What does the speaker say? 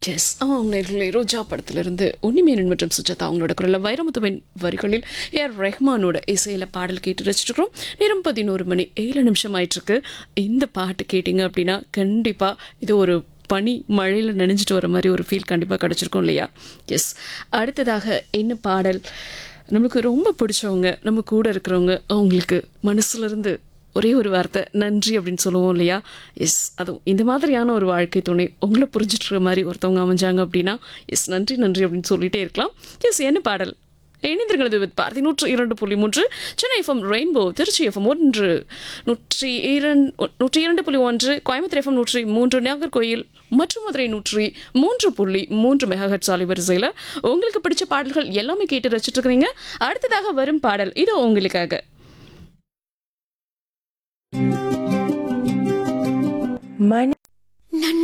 S அவங்களே ரோஜா படத்திலிருந்து உன்னிமேனன் மற்றும் சுஜாதா அவங்களோட குரலில் வைரமுத்துவின் வரிகளில் ஏஆர் ரெஹ்மானோட இசையில் பாடல் கேட்டு ரசிச்சிருக்கிறோம் நேரம் பதினோரு மணி ஏழு நிமிஷம் ஆயிட்டிருக்கு இந்த பாட்டு கேட்டிங்க அப்படின்னா கண்டிப்பாக இது ஒரு பனி மழையில் நனைஞ்சிட்டு வர மாதிரி ஒரு ஃபீல் கண்டிப்பாக கிடச்சிருக்கும் இல்லையா எஸ் அடுத்ததாக என்ன பாடல் நமக்கு ரொம்ப பிடிச்சவங்க நம்ம கூட இருக்கிறவங்க அவங்களுக்கு மனசுலேருந்து ஒரே ஒரு வார்த்தை நன்றி அப்படின்னு சொல்லுவோம் இல்லையா எஸ் அதுவும் இந்த மாதிரியான ஒரு வாழ்க்கை துணை உங்களை புரிஞ்சிட்டு மாதிரி ஒருத்தவங்க அமைஞ்சாங்க அப்படின்னா எஸ் நன்றி நன்றி அப்படின்னு சொல்லிட்டே இருக்கலாம் எஸ் என்ன பாடல் இணைந்திருக்கிறது வித் பாரதி நூற்று இரண்டு புள்ளி மூன்று Chennai FM Rainbow Trichy FM ஒன்று நூற்றி இரண்டு நூற்றி இரண்டு புள்ளி ஒன்று கோயம்புத்தூர் எஃப்எம் நூற்றி மூன்று நாகர்கோயில் மற்றும் மதுரை நூற்றி மூன்று புள்ளி மூன்று மெகாஹட் சாலை வரிசையில் உங்களுக்கு பிடிச்ச பாடல்கள் எல்லாமே கேட்டு ரசிச்சுட்டு இருக்கிறீங்க அடுத்ததாக வரும் பாடல் இது உங்களுக்காக மணி